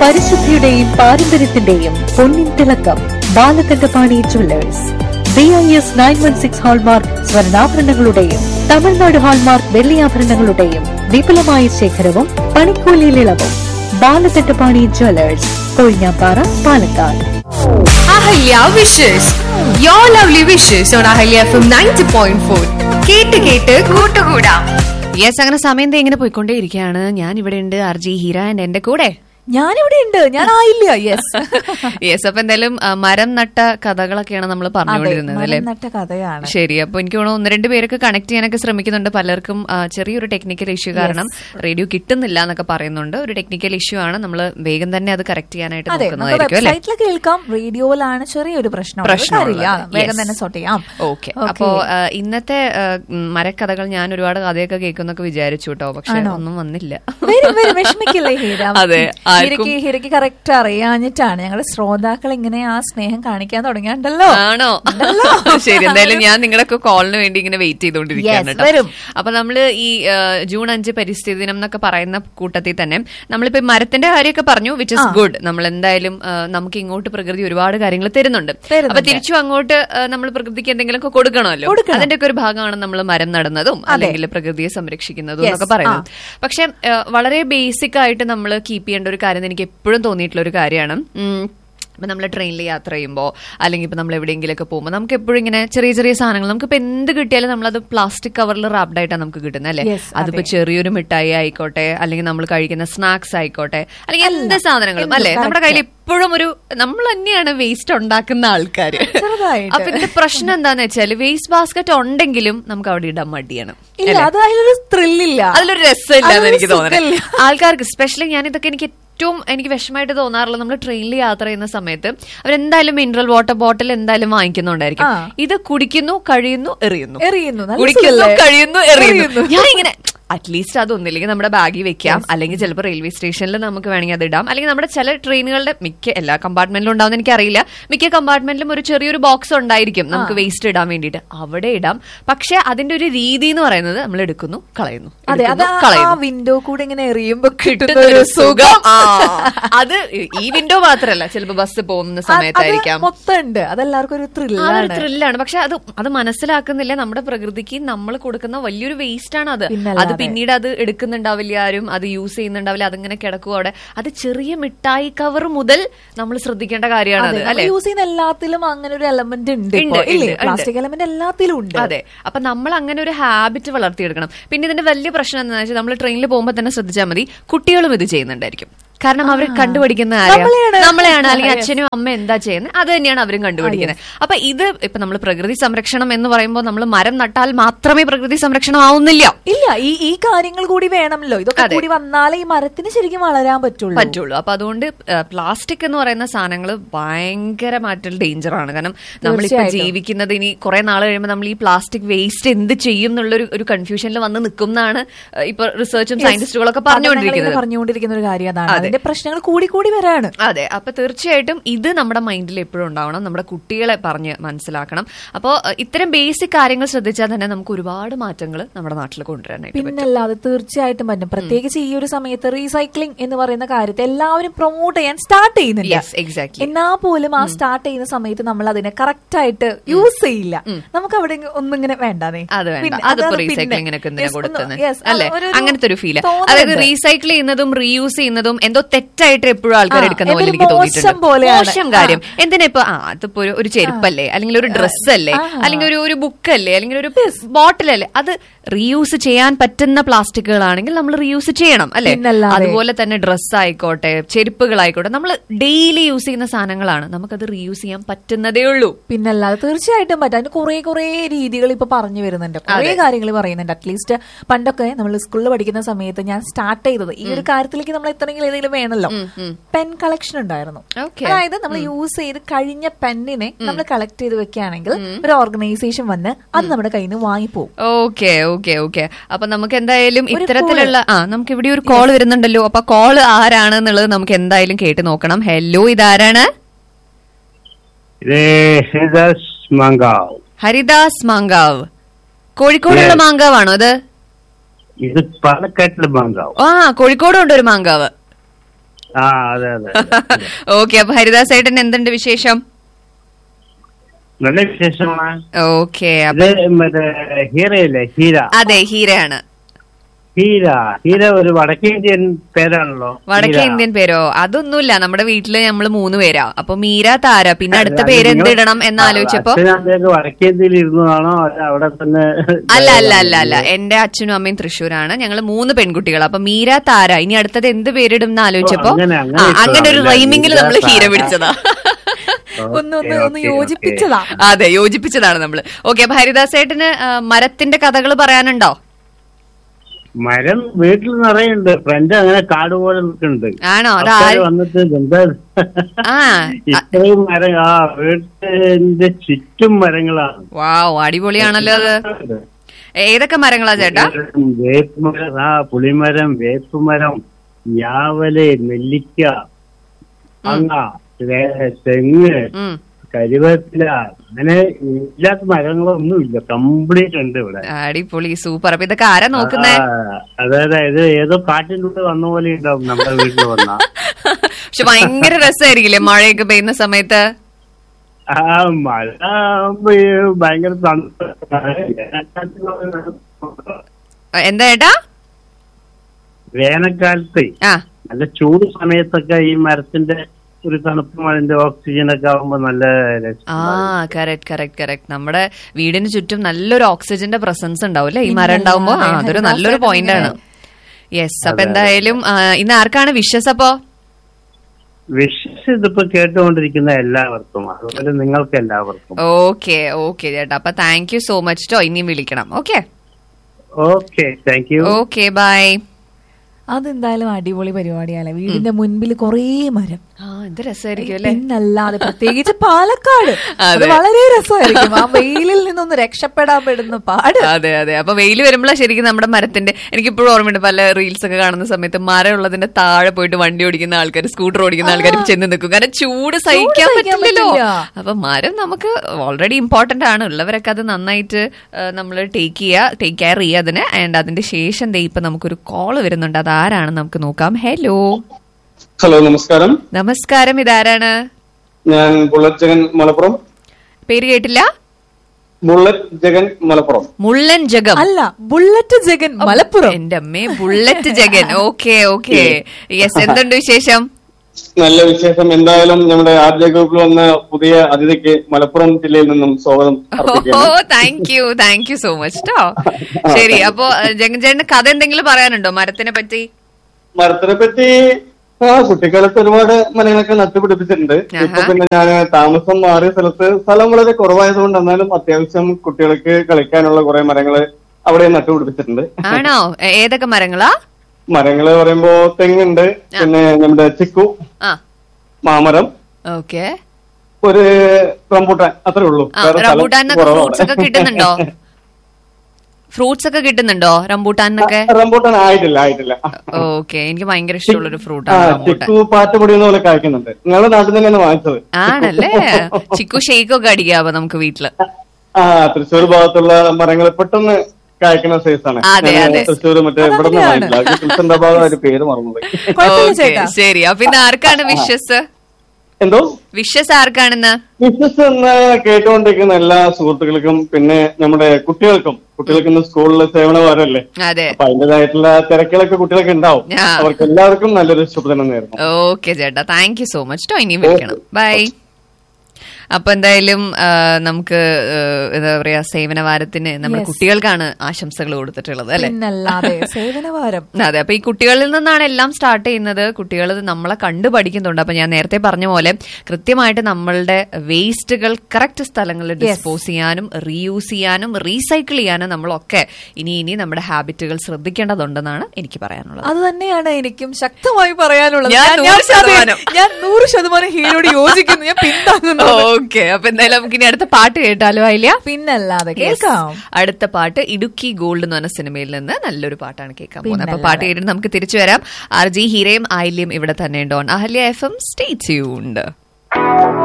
പരിശുദ്ധിയുടെയും പാരമ്പര്യത്തിന്റെയും പൊന്നിൻ തിളക്കം Balakandapani jewellers B I S nine one six hallmark സ്വർണ്ണാഭരണങ്ങളുടെയും തമിഴ്നാട് ഹാൾമാർക്ക് വെള്ളിയാഭരണങ്ങളുടെയും വിപുലമായ ശേഖരവും പണിക്കൂലിയിൽ ഇളവും Balakandapani jewellers Kozhinjampara Palakkad Ahalya wishes your lovely wishes on Ahalya F M ninety point four കേട്ട് കേട്ട് കൂട്ടുകൂടാം യെസ് അങ്ങനെ സമയം ദേ ഇങ്ങനെ പോയിക്കൊണ്ടേയിരിക്കുകയാണ് ഞാൻ ഇവിടെ ഉണ്ട് ആർ ജി ഹീര and എന്റെ കൂടെ ഞാനിവിടെ ഉണ്ട് ഞാൻ ആയില്ല യെസ് യെസ് അപ്പൊ എന്തായാലും ആ, മരം നട്ട കഥകളൊക്കെയാണ് നമ്മൾ പറഞ്ഞുകൊണ്ടിരുന്നത് അല്ലേ നട്ട കഥയാണ് ശരി അപ്പൊ എനിക്ക് തോന്നുന്നു ഒന്ന് രണ്ട് പേരൊക്കെ കണക്ട് ചെയ്യാനൊക്കെ ശ്രമിക്കുന്നുണ്ട് പലർക്കും ആ, ചെറിയൊരു ടെക്നിക്കൽ ഇഷ്യൂ കാരണം റേഡിയോ കിട്ടുന്നില്ല എന്നൊക്കെ പറയുന്നുണ്ട് ഒരു ടെക്നിക്കൽ ഇഷ്യൂ ആണ് നമ്മൾ വേഗം തന്നെ അത് കറക്റ്റ് ചെയ്യാനായിട്ട് അതെ നമുക്ക് നോക്കുന്നതായിരിക്കും അല്ലേ വെബ്സൈറ്റിൽ കേൾക്കാം റേഡിയോയിലാണ് ചെറിയൊരു പ്രശ്നം പ്രശ്നമുള്ളത്. വേഗം Yes. തന്നെ സോർട്ട് ചെയ്യാം ഓക്കെ അപ്പോ ആ, ഇന്നത്തെ ആ, ഉം, മരക്കഥകൾ ഞാൻ ഒരുപാട് കഥയൊക്കെ കേൾക്കുന്നൊക്കെ വിചാരിച്ചു കേട്ടോ പക്ഷെ ഒന്നും വന്നില്ല വരും വരും വിഷമിക്കില്ലേ ഹീര അതെ, ആർക്കും- ഹിരക്ക് ഹിരക്ക് കറക്റ്റ് അറിയാഞ്ഞിട്ടാണ് ഞങ്ങളുടെ ശ്രോതാക്കൾ ഇങ്ങനെ ആ സ്നേഹം കാണിക്കാൻ തുടങ്ങിയിട്ടുണ്ടല്ലോ ആണോ ശരി എന്തായാലും ഞാൻ നിങ്ങളൊക്കെ കോളിന് വേണ്ടി ഇങ്ങനെ വെയിറ്റ് ചെയ്തുകൊണ്ടിരിക്കുകയാണ് Yes, വരും. അപ്പൊ നമ്മള് ഈ ആ, ജൂൺ അഞ്ച് പരിസ്ഥിതി ദിനം എന്നൊക്കെ പറയുന്ന കൂട്ടത്തിൽ തന്നെ നമ്മളിപ്പോ ഈ മരത്തിന്റെ കാര്യമൊക്കെ പറഞ്ഞു വിച്ച് ഇസ് ഗുഡ് നമ്മൾ എന്തായാലും ആ, നമുക്ക് ഇങ്ങോട്ട് പ്രകൃതി ഒരുപാട് കാര്യങ്ങൾ തരുന്നുണ്ട് തരുന്നുണ്ട്. അപ്പൊ തിരിച്ചു അങ്ങോട്ട് നമ്മൾ പ്രകൃതിക്ക് എന്തെങ്കിലുമൊക്കെ കൊടുക്കണമല്ലോ കൊടുക്കണം. അതിന്റെ ഒക്കെ ഒരു ഭാഗമാണ് നമ്മൾ മരം നടുന്നതും അല്ലെങ്കിൽ പ്രകൃതിയെ സംരക്ഷിക്കുന്നതും എന്നൊക്കെ പറയുന്നത് പക്ഷെ ആ, വളരെ ബേസിക് ആയിട്ട് നമ്മൾ കീപ്പ് ചെയ്യേണ്ട ഒരു കാര്യം എന്ന് എനിക്ക് എപ്പോഴും തോന്നിയിട്ടുള്ള ഒരു കാര്യമാണ് ഉം, ഇപ്പൊ നമ്മൾ ട്രെയിനിൽ യാത്ര ചെയ്യുമ്പോൾ അല്ലെങ്കിൽ ഇപ്പൊ നമ്മൾ എവിടെയെങ്കിലുമൊക്കെ പോകുമ്പോൾ നമുക്ക് എപ്പോഴും ഇങ്ങനെ ചെറിയ ചെറിയ സാധനങ്ങൾ നമുക്ക് ഇപ്പൊ എന്ത് കിട്ടിയാലും നമ്മളത് പ്ലാസ്റ്റിക് കവറിൽ റാപ്ഡ് ആയിട്ടാണ് നമുക്ക് കിട്ടുന്നത് അല്ലെ Yes, അതിപ്പോ ചെറിയൊരു മിഠായി ആയിക്കോട്ടെ അല്ലെങ്കിൽ നമ്മൾ കഴിക്കുന്ന സ്നാക്സ് ആയിക്കോട്ടെ അല്ലെങ്കിൽ എന്ത് സാധനങ്ങളും അല്ലെ നമ്മുടെ കയ്യിൽ എപ്പോഴും ഒരു നമ്മൾ തന്നെയാണ് വേസ്റ്റ് ഉണ്ടാക്കുന്ന ആൾക്കാർ ചെറുതായിട്ട്. അപ്പൊ ഇതിന്റെ പ്രശ്നം എന്താന്ന് വെച്ചാല് വേസ്റ്റ് ബാസ്ക്കറ്റ് ഉണ്ടെങ്കിലും നമുക്ക് അവിടെ ഇടാൻ മടിയാണ് ഇല്ല അത് അതിലൊരു ത്രില്ലില്ല അതിലൊരു രസമില്ല എന്ന് അതിലൊരു എനിക്ക് തോന്നുന്നത് സുഖമില്ല. ആൾക്കാർക്ക് സ്പെഷ്യലി ഞാൻ ഇതൊക്കെ എനിക്ക് ഏറ്റവും എനിക്ക് വിഷമമായിട്ട് തോന്നാറുള്ളത് നമ്മൾ ട്രെയിനിൽ യാത്ര ചെയ്യുന്ന സമയത്ത് അവരെന്തായാലും മിനറൽ വാട്ടർ ബോട്ടിൽ എന്തായാലും വാങ്ങിക്കുന്നുണ്ടായിരിക്കും ആ. ഇത് കുടിക്കുന്നു കഴിയുന്നു എറിയുന്നു എറിയുന്നു നല്ല കുടിക്കുന്നു സുഖല്ലേ? കഴിയുന്നു എറിയുന്നു എറിയുന്നു. ഞാൻ ഇങ്ങനെ അറ്റ്ലീസ്റ്റ് അതൊന്നില്ലെങ്കിൽ നമ്മുടെ ബാഗിൽ വെക്കാം അല്ലെങ്കിൽ ചിലപ്പോൾ റെയിൽവേ സ്റ്റേഷനിൽ നമുക്ക് വേണമെങ്കിൽ അത് ഇടാം അല്ലെങ്കിൽ നമ്മുടെ ചില ട്രെയിനുകളുടെ മിക്ക എല്ലാ കമ്പാർട്ട്മെന്റിലും ഉണ്ടാവുന്ന എനിക്കറിയില്ല മിക്ക കമ്പാർട്ട്മെന്റിലും ഒരു ചെറിയൊരു ബോക്സ് ഉണ്ടായിരിക്കും നമുക്ക് വേസ്റ്റ് ഇടാൻ വേണ്ടിയിട്ട് അവിടെ ഇടാം പക്ഷെ അതിന്റെ ഒരു രീതി എന്ന് പറയുന്നത് നമ്മൾ എടുക്കുന്നു കളയുന്നു അതെ അത് എടുക്കുന്നു, ആ കളയുന്നു വിൻഡോ കൂടെ ഇങ്ങനെ എറിയുമ്പോ കിട്ടുന്ന കിട്ടുന്ന ഒരു ഒരു സുഖം ആ, അത് ഈ വിൻഡോ മാത്രല്ല ചിലപ്പോ ബസ് പോകുന്ന സമയത്തായിരിക്കാം മൊത്തം ഉണ്ട് അതെല്ലാവർക്കും ഒരു അതൊരു ത്രില്ലാണ് ത്രില്ലാണ് പക്ഷെ അത് അത് മനസ്സിലാക്കുന്നില്ല നമ്മുടെ പ്രകൃതിക്ക് നമ്മൾ കൊടുക്കുന്ന വലിയൊരു വേസ്റ്റ് ആണ് അത് പിന്നല്ലാതെ. അത് പിന്നീട് അത് എടുക്കുന്നുണ്ടാവില്ല ആരും അത് യൂസ് ചെയ്യുന്നുണ്ടാവില്ല അതിങ്ങനെ കിടക്കും അവിടെ അത് ചെറിയ മിഠായി കവർ മുതൽ നമ്മൾ ശ്രദ്ധിക്കേണ്ട കാര്യമാണ് അത് അല്ലെ യൂസ് ചെയ്യുന്ന എല്ലാത്തിലും അങ്ങനെ ഒരു എലമെന്റ് ഉണ്ട് ഉണ്ട്, ഇപ്പോ. ഇല്ലേ ഉണ്ട്, ഉണ്ട്. പ്ലാസ്റ്റിക് എലമെന്റ് എല്ലാത്തിലും ഉണ്ട് അതെ അപ്പൊ നമ്മൾ അങ്ങനെ ഒരു ഹാബിറ്റ് വളർത്തിയെടുക്കണം പിന്നെ ഇതിന്റെ വലിയ പ്രശ്നം എന്താണെന്ന് വെച്ചാൽ നമ്മൾ ട്രെയിനിൽ പോകുമ്പോൾ തന്നെ ശ്രദ്ധിച്ചാൽ മതി കുട്ടികളും ഇത് ചെയ്യുന്നുണ്ടായിരിക്കും കാരണം അവർ കണ്ടുപിടിക്കുന്ന ആരെയാ? നമ്മളെയാണ്. നമ്മളെയാണ് അല്ലെങ്കിൽ അച്ഛനും അമ്മ എന്താ ചെയ്യുന്നത് അത് തന്നെയാണ് അവരും കണ്ടുപിടിക്കുന്നത് അപ്പൊ ഇത് ഇപ്പൊ നമ്മൾ പ്രകൃതി സംരക്ഷണം എന്ന് പറയുമ്പോൾ നമ്മൾ മരം നട്ടാൽ മാത്രമേ പ്രകൃതി സംരക്ഷണം ആവുന്നില്ല ഇല്ല ഈ ഈ കാര്യങ്ങൾ കൂടി വേണമല്ലോ ഇതൊക്കെ അതെ. കൂടി വന്നാലേ ഈ മരത്തിന് ശരിക്കും വളരാൻ പറ്റുള്ളൂ പറ്റുള്ളൂ അപ്പൊ അതുകൊണ്ട് പ്ലാസ്റ്റിക് എന്ന് പറയുന്ന സാധനങ്ങൾ ഭയങ്കരമായിട്ടുള്ള ഡേഞ്ചർ ആണ് കാരണം നമ്മളിപ്പോ തീർച്ചയായിട്ടും. ജീവിക്കുന്നത് ഇനി കുറെ നാൾ കഴിയുമ്പോൾ നമ്മൾ ഈ പ്ലാസ്റ്റിക് വേസ്റ്റ് എന്ത് ചെയ്യും എന്നുള്ളൊരു ഒരു കൺഫ്യൂഷനിൽ വന്ന് നിൽക്കും എന്നാണ് ഇപ്പൊ റിസർച്ചും സയന്റിസ്റ്റുകളൊക്കെ പറഞ്ഞുകൊണ്ടിരിക്കുന്നത് പറഞ്ഞുകൊണ്ടിരിക്കുന്ന ഒരു കാര്യം അതാണ് അതിന്റെ പ്രശ്നങ്ങൾ കൂടി കൂടി വരാണ് അതെ അപ്പൊ തീർച്ചയായിട്ടും ഇത് നമ്മുടെ മൈൻഡിൽ എപ്പോഴും ഉണ്ടാവണം നമ്മുടെ കുട്ടികളെ പറഞ്ഞ് മനസ്സിലാക്കണം അപ്പോൾ ഇത്തരം ബേസിക് കാര്യങ്ങൾ ശ്രദ്ധിച്ചാൽ തന്നെ നമുക്ക് ഒരുപാട് മാറ്റങ്ങൾ നമ്മുടെ നാട്ടിൽ കൊണ്ടുവരാനായിട്ട് പറ്റും പിന്നല്ലാതെ തീർച്ചയായിട്ടും പറ്റും പ്രത്യേകിച്ച് ഈ ഒരു സമയത്ത് റീസൈക്ലിംഗ് എന്ന് പറയുന്ന കാര്യത്തെ എല്ലാവരും പ്രൊമോട്ട് ചെയ്യാൻ സ്റ്റാർട്ട് ചെയ്യുന്നുണ്ട് യെസ് എക്സാക്ട്ലി എന്നാ പോലും ആ സ്റ്റാർട്ട് ചെയ്യുന്ന സമയത്ത് നമ്മൾ അതിനെ കറക്റ്റ് ആയിട്ട് യൂസ് ചെയ്യില്ല നമുക്ക് അവിടെ ഒന്നിങ്ങനെ വേണ്ടാന്നേ അത് വേണ്ട പിന്നെ അതിപ്പോ അത് പിന്നെ- റീസൈക്ലിങ്ങിനൊക്കെ എന്തിനാ Yes, ഒന്ന് കൊടുക്കുന്നത് yes, അത് അല്ലെ ഒരു- അങ്ങനത്തെ ഒരു ഫീല് തോന്നലുണ്ട്. അതായത് റീസൈക്കിൾ ചെയ്യുന്നതും റീയൂസ് ചെയ്യുന്നതും എന്തോ തെറ്റായിട്ട് എപ്പോഴും ആൾക്കാർ ആ, എടുക്കുന്ന പോലെ എന്തൊരു എനിക്ക് മോശം തോന്നിയിട്ടുണ്ട് പോലെയാണ്. മോശം കാര്യം എന്തിനാ ഇപ്പൊ ആ അതിപ്പോ ഒരു- ഒരു ചെരുപ്പല്ലേ അല്ലെങ്കിൽ ഒരു ഡ്രസ് അല്ലേ അല്ലെങ്കിൽ ഒരു ഒരു ബുക്ക് അല്ലേ അല്ലെങ്കിൽ ഒരു ബോട്ടിലല്ലേ അത് റീയൂസ് ചെയ്യാൻ പറ്റുന്ന പ്ലാസ്റ്റിക്കുകളാണെങ്കിൽ നമ്മൾ റീയൂസ് ചെയ്യണം അല്ലെ പിന്നല്ലാതെ. അതുപോലെ തന്നെ ഡ്രസ് ആയിക്കോട്ടെ ചെരുപ്പുകളായിക്കോട്ടെ നമ്മൾ ഡെയിലി യൂസ് ചെയ്യുന്ന സാധനങ്ങളാണ് നമുക്കത് റീയൂസ് ചെയ്യാൻ പറ്റുന്നതേ ഉള്ളൂ പിന്നല്ലാതെ തീർച്ചയായിട്ടും പറ്റും അതിന് കുറെ കുറെ രീതികൾ ഇപ്പൊ പറഞ്ഞു വരുന്നുണ്ട് കുറെ കാര്യങ്ങൾ പറയുന്നുണ്ട് അറ്റ്ലീസ്റ്റ് പണ്ടൊക്കെ നമ്മൾ സ്കൂളിൽ പഠിക്കുന്ന സമയത്ത് ഞാൻ സ്റ്റാർട്ട് ചെയ്തത് ഈ ഒരു കാര്യത്തിലേക്ക് നമ്മൾ എത്തണമെങ്കിൽ ഏതെങ്കിലും വേണമല്ലോ പെൻ കളക്ഷൻ ഉണ്ടായിരുന്നു Okay. അതായത് നമ്മൾ യൂസ് ചെയ്ത് കഴിഞ്ഞ പെന്നിനെ നമ്മൾ കളക്ട് ചെയ്ത് വെക്കുകയാണെങ്കിൽ ഒരു ഓർഗനൈസേഷൻ വന്ന് അത് നമ്മുടെ കയ്യിൽ നിന്ന് വാങ്ങിപ്പോകും ഓക്കെ ഓക്കെ ഓക്കെ അപ്പൊ നമുക്ക് എന്തായാലും ഇത്തരത്തിലുള്ള ആ നമുക്ക് ഇവിടെ ഒരു കോൾ വരുന്നുണ്ടല്ലോ അപ്പൊ കോൾ ആരാണ് എന്നുള്ളത് നമുക്ക് എന്തായാലും കേട്ട് നോക്കണം ഹലോ ഇതാരാണ് ഇത് ഹരിദാസ് മാങ്കാവ് ഹരിദാസ് മാങ്കാവ് കോഴിക്കോടുള്ള Yes. മാങ്കാവാണോ അത് ഇത് പാലക്കാട്ടിലെ മാങ്കാവ് ആ കോഴിക്കോടും ഉണ്ട് ഒരു മാങ്കാവ് ആ അതെ അതെ ഓക്കെ അപ്പൊ ഹരിദാസ് ഏട്ടൻ എന്തുണ്ട് വിശേഷം നല്ല വിശേഷമാണ് ഓക്കെ ഇത് മറ്റേ ഹീറയില്ലേ ഹീര അതെ ഹീരയാണ് ഹീര ഹീര ഒരു വടക്കേ ഇന്ത്യൻ പേരാണല്ലോ വടക്കേ ഹീര. ഇന്ത്യൻ പേരോ അതൊന്നുമില്ല നമ്മുടെ വീട്ടില് നമ്മള് മൂന്ന് പേരാ അപ്പൊ മീര താര പിന്നെ അടുത്ത അല്ല, പേര് നിങ്ങൾ- എന്തിടണം എന്ന് ആലോചിച്ചപ്പോ അച്ഛനും അമ്മയൊക്കെ വടക്കേ ഇന്ത്യയിൽ ഇരുന്നതാണോ അല്ല അവിടെ തന്നെ അല്ല അല്ല അല്ല അല്ല എന്റെ അച്ഛനും അമ്മയും തൃശ്ശൂരാണ് ഞങ്ങൾ മൂന്ന് പെൺകുട്ടികൾ അപ്പൊ മീര താര ഇനി അടുത്തത് എന്ത് പേരിടും എന്ന് ആലോചിച്ചപ്പോ ഓ, അങ്ങനെ- അങ്ങനെ ആ, അങ്ങനെ ഒരു ഇട്ടതാണല്ലേ? റൈമിംഗിൽ മീര നമ്മൾ ഹീര താര. പിടിച്ചതാ ഓക്കേ, ഒന്ന് ഒന്ന് ഒന്ന് ഓക്കേ, യോജിപ്പിച്ചതാ അതെ യോജിപ്പിച്ചതാണ് നമ്മള് ഓക്കെ അപ്പൊ ഹരിദാസേട്ടന് ആ, മരത്തിന്റെ കഥകൾ പറയാനുണ്ടോ മരം വീട്ടിൽ നിറയുണ്ട് ഫ്രണ്ട് അങ്ങനെ കാട് പോലെ നിൽക്കുന്നുണ്ട് ആണോ അത് ആൾക്കാര് ആര് വന്നിട്ട് എന്താ ആ ഇത്രയും മരം ആ വീട്ടിന്റെ ചുറ്റും മരങ്ങളാണ് വാവ് അടിപൊളിയാണല്ലോ അത് ഏതൊക്കെ മരങ്ങളാ ചേട്ടാ വേപ്പ് മരം ആ പുളിമരം വേപ്പ് മരം ഞാവല് നെല്ലിക്ക അങ്ങ തേ- തെങ്ങ് ഉം കരിവേപ്പില അങ്ങനെ ഇല്ലാത്ത മരങ്ങളൊന്നുമില്ല കംപ്ലീറ്റ് ഉണ്ട് ഇവിടെ അടിപൊളി സൂപ്പർ അപ്പൊ ഇതൊക്കെ ആരാ നോക്കുന്നേ ആ, അതെ അതെ ഇത് ഏതോ കാറ്റിന്റെ ഉള്ളിൽ വന്ന പോലെ ഉണ്ടാവും നമ്മുടെ വീട്ടിൽ വന്ന പക്ഷെ ഭയങ്കര രസമായിരിക്കില്ലേ മഴയൊക്കെ പെയ്യുന്ന സമയത്ത് ആ മഴ ആവുമ്പോ ഈ ഭയങ്കര തണുപ്പ് എന്താ ചേട്ടാ വേനൽക്കാലത്ത് ആ നല്ല ചൂട് സമയത്തൊക്കെ ഈ മരത്തിന്റെ ഒരു തണുപ്പും അതിന്റെ ഓക്സിജൻ ഒക്കെ ആവുമ്പോ നല്ല രസം ആ കറക്റ്റ് കറക്റ്റ് കറക്റ്റ് നമ്മുടെ വീടിന് ചുറ്റും നല്ലൊരു ഓക്സിജന്റെ പ്രസൻസ് ഉണ്ടാവും അല്ലെ ഈ മരം ഉണ്ടാവുമ്പോ ആ അതൊരു നല്ലൊരു പോയിന്റ് ആണ് യെസ് അപ്പൊ എന്തായാലും ആ, ഇന്ന് ആർക്കാണ് വിഷസ് അപ്പോ വിഷസ് ഇതിപ്പോ കേട്ടുകൊണ്ടിരിക്കുന്ന എല്ലാവർക്കും അതുപോലെ നിങ്ങൾക്ക് എല്ലാവർക്കും ഓക്കെ ഓക്കെ ചേട്ടാ അപ്പൊ താങ്ക് യു സോ മച്ച് ടോ ഇനിയും വിളിക്കണം okay okay thank you okay bye അതെന്തായാലും അടിപൊളി പരിപാടിയാണ് വീടിന്റെ മുൻപിൽ കുറേ മരം ആ എന്ത് രസമായിരിക്കും അല്ലെ പിന്നല്ലാതെ പ്രത്യേകിച്ച് പാലക്കാട് അത് അതെ. വളരെ രസമായിരിക്കും ആ വെയിലിൽ നിന്നൊന്ന് രക്ഷപ്പെടാൻ പെടുന്ന പാട് അതെ അതെ അപ്പൊ വെയിൽ വരുമ്പോഴാണ് ശരിക്കും നമ്മുടെ മരത്തിന്റെ എനിക്കിപ്പോഴും ഓർമ്മയുണ്ട് പല റീൽസ് ഒക്കെ കാണുന്ന സമയത്ത് മരം ഉള്ളതിന്റെ താഴെ പോയിട്ട് വണ്ടി ഓടിക്കുന്ന ആൾക്കാർ സ്കൂട്ടർ ഓടിക്കുന്ന ആൾക്കാർ ചെന്ന് നിൽക്കും കാരണം ചൂട് സഹിക്കാൻ സഹിക്കാൻ പറ്റില്ലല്ലോ പറ്റില്ല. അപ്പൊ മരം നമുക്ക് ഓൾറെഡി ഇമ്പോർട്ടന്റ് ആണ് ഉള്ളവരൊക്കെ അത് നന്നായിട്ട് നമ്മൾ ടേക്ക് ചെയ്യുക ടേക്ക് കെയർ ചെയ്യുക അതിന് ആൻഡ് അതിന്റെ ശേഷം ദേ ഇപ്പൊ നമുക്കൊരു കോള് വരുന്നുണ്ട് അത് ആരാണെന്ന് നമുക്ക് നോക്കാം ഹലോ ഹലോ നമസ്കാരം നമസ്കാരം ഇതാരാണ് ഞാൻ ബുള്ളറ്റ് ജഗൻ മലപ്പുറം പേര് കേട്ടില്ല ബുള്ളറ്റ് ജഗൻ മലപ്പുറം മുള്ളൻ ജഗം അല്ല ബുള്ളറ്റ് ജഗൻ മലപ്പുറം എന്റെ അമ്മേ bullet Jagan okay okay yes എന്തുണ്ട് വിശേഷം നല്ല വിശേഷം എന്തായാലും നമ്മുടെ ആദ്യ ഗ്രൂപ്പിൽ വന്ന പുതിയ അതിഥിക്ക് മലപ്പുറം ജില്ലയിൽ നിന്നും സ്വാഗതം ഓ അർപ്പിക്കുന്നു thank you thank you so much ട്ടോ ശരി അപ്പോ ജഗൻ ചേട്ടന് കഥ എന്തെങ്കിലും പറയാനുണ്ടോ മരത്തിനെ പറ്റി മരത്തിനെ പറ്റി ആ കുട്ടിക്കാലത്ത് ഒരുപാട് മരങ്ങളൊക്കെ നട്ടുപിടിപ്പിച്ചിട്ടുണ്ട് ഇപ്പൊ ആഹാ. പിന്നെ ഞാൻ താമസം മാറിയ സ്ഥലത്ത് സ്ഥലം വളരെ കുറവായതുകൊണ്ട് എന്നാലും അത്യാവശ്യം കുട്ടികൾക്ക് കളിക്കാനുള്ള കുറെ മരങ്ങള് അവിടെ നട്ടുപിടിപ്പിച്ചിട്ടുണ്ട് ആണോ ഏ- ഏതൊക്കെ മരങ്ങളാ മരങ്ങള് പറയുമ്പോ തെങ്ങുണ്ട് പിന്നെ നമ്മുടെ ചിക്കു ആ മാമരം ഓക്കെ ഒരു റംബൂട്ടാൻ അത്രേ ഉള്ളൂ ആ വേറെ സ്ഥലം റംബൂട്ടാനൊക്കെ കുറവാണ്. ഫ്രൂട്ട്സ് ഒക്കെ കിട്ടുന്നുണ്ടോ ഫ്രൂട്ട്സ് ഒക്കെ കിട്ടുന്നുണ്ടോ റംബൂട്ടാനൊക്കെ റംബൂട്ടാൻ ആയിട്ടില്ല ആയിട്ടില്ല ഓക്കെ എനിക്ക് ഭയങ്കര ഇഷ്ടമുള്ള ഒരു ആ ഫ്രൂട്ടാണ് റംബൂട്ടാൻ ചിക്കു പാറ്റ് പൊടിയുന്ന പോലെ കായ്ക്കുന്നുണ്ട് നിങ്ങളുടെ നാട്ടിൽ തന്നെയാണ് വാങ്ങിച്ചത് ആണല്ലേ ചിക്കു ഷെയ്ക്ക് ഒക്കെ അടിക്കാവോ നമുക്ക് വീട്ടില് ആ തൃശ്ശൂർ ഭാഗത്തുള്ള മരങ്ങൾ പെട്ടെന്ന് കായ്ക്കുന്ന സൈസാണ് അതെ, അതെ. തൃശ്ശൂർ മറ്റേ ഇവിടെ നിന്ന് വാങ്ങില്ല കിൽസന്റെ ഭാഗം ഒരു പേര് മറന്നുപോയി കുഴപ്പമില്ല Okay, ചേട്ടാ ശരി അപ്പൊ ഇന്ന് ആർക്കാണ് വിഷസ് എന്തോ വിഷസ് ആർക്കാണെന്ന് ബിസിനസ് എന്ന് കേട്ടുകൊണ്ടിരിക്കുന്ന എല്ലാ സുഹൃത്തുക്കൾക്കും പിന്നെ നമ്മുടെ കുട്ടികൾക്കും കുട്ടികൾക്ക് ഇന്ന് സ്കൂളിലെ സേവനവാരല്ലേ അതെ അപ്പൊ അതിന്റേതായിട്ടുള്ള തിരക്കുകളൊക്കെ കുട്ടികൾക്ക് ഉണ്ടാവും ആ. അവർക്ക് എല്ലാവർക്കും നല്ലൊരു ശുഭദിനം നേരുന്നു ഓക്കെ ചേട്ടാ താങ്ക് യു സോ മച്ച് ടോ ഇനിയും വിളിക്കണം ബൈ അപ്പൊ എന്തായാലും ആ, നമുക്ക് ആ, എന്താ പറയാ സേവന വാരത്തിന് നമ്മുടെ Yes. കുട്ടികൾക്കാണ് ആശംസകൾ കൊടുത്തിട്ടുള്ളത് അല്ലെ പിന്നല്ലാതെ സേവനവാരം അതെ അപ്പൊ ഈ കുട്ടികളിൽ നിന്നാണ് എല്ലാം സ്റ്റാർട്ട് ചെയ്യുന്നത് കുട്ടികൾ നമ്മളെ കണ്ടു പഠിക്കുന്നുണ്ട് അപ്പൊ ഞാൻ നേരത്തെ പറഞ്ഞ പോലെ കൃത്യമായിട്ട് നമ്മളുടെ വേസ്റ്റുകൾ കറക്റ്റ് സ്ഥലങ്ങളിൽ ഡിസ്പോസ് ചെയ്യാനും റീയൂസ് ചെയ്യാനും റീസൈക്കിൾ ചെയ്യാനും നമ്മളൊക്കെ ഇനി ഇനി നമ്മുടെ ഹാബിറ്റുകൾ ശ്രദ്ധിക്കേണ്ടതുണ്ടെന്നാണ് എനിക്ക് പറയാനുള്ളത് അത് തന്നെയാണ് എനിക്കും ശക്തമായി പറയാനുള്ളത് ഞാൻ ഞാൻ- നൂറ് ഞാൻ- ശതമാനം. ഞാൻ നൂറ് ശതമാനം ഹീരോട് യോജിക്കുന്നു ഞാൻ പിന്താങ്ങുന്നു ഓക്കെ അപ്പൊ എന്തായാലും നമുക്ക് ഇനി അടുത്ത പാട്ട് കേട്ടാലോ ആയില്ല പിന്നല്ലാതെ കേൾക്കാം അടുത്ത പാട്ട് ഇടുക്കി ഗോൾഡ് എന്ന് പറഞ്ഞ സിനിമയിൽ നിന്ന് നല്ലൊരു പാട്ടാണ് കേൾക്കാൻ പോകുന്നത് അപ്പൊ പിന്നല്ലാതെ. പാട്ട് കേട്ടിട്ട് നമുക്ക് തിരിച്ചു വരാം ആർ ജി ഹീരയും ആയില്യം ഇവിടെ തന്നെ ഉണ്ട് on Ahalya F M stay tuned